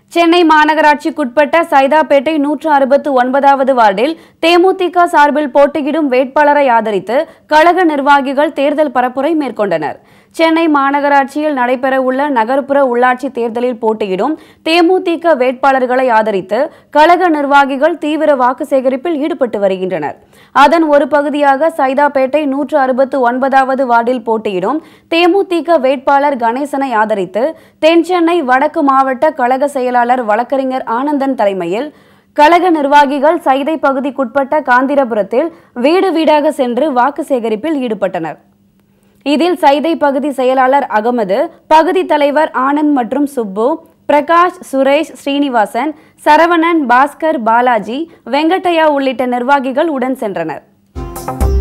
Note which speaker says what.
Speaker 1: சென்னை மாநகராட்சிக்குட்பட்ட சைதாப்பேட்டை நூற்று அறுபத்து ஒன்பதாவது வார்டில் தேமுதிக சார்பில் போட்டியிடும் வேட்பாளரை ஆதரித்து கழக நிர்வாகிகள் தேர்தல் பரப்புரை மேற்கொண்டனர் சென்னை மாநகராட்சியில் நடைபெறவுள்ள நகர்ப்புற உள்ளாட்சி தேர்தலில் போட்டியிடும் தேமுதிக வேட்பாளர்களை ஆதரித்து கழக நிர்வாகிகள் தீவிர வாக்கு சேகரிப்பில் ஈடுபட்டு வருகின்றனர் அதன் ஒரு பகுதியாக சைதாப்பேட்டை நூற்று அறுபத்து ஒன்பதாவது வார்டில் போட்டியிடும் தேமுதிக வேட்பாளர் கணேசனை ஆதரித்து தென் சென்னை வடக்கு மாவட்ட கழக செயலாளர் வழக்கறிஞர் ஆனந்தன் தலைமையில் கழக நிர்வாகிகள் சைதை பகுதிக்குட்பட்ட காந்திரபுரத்தில் வீடு வீடாக சென்று வாக்கு சேகரிப்பில் ஈடுபட்டனர் இதில் சைதை பகுதி செயலாளர் அகமது பகுதி தலைவர் ஆனந்த் மற்றும் சுப்பு பிரகாஷ் சுரேஷ் ஸ்ரீனிவாசன் சரவணன் பாஸ்கர் பாலாஜி வெங்கட்டையா உள்ளிட்ட நிர்வாகிகள் உடன் சென்றனர்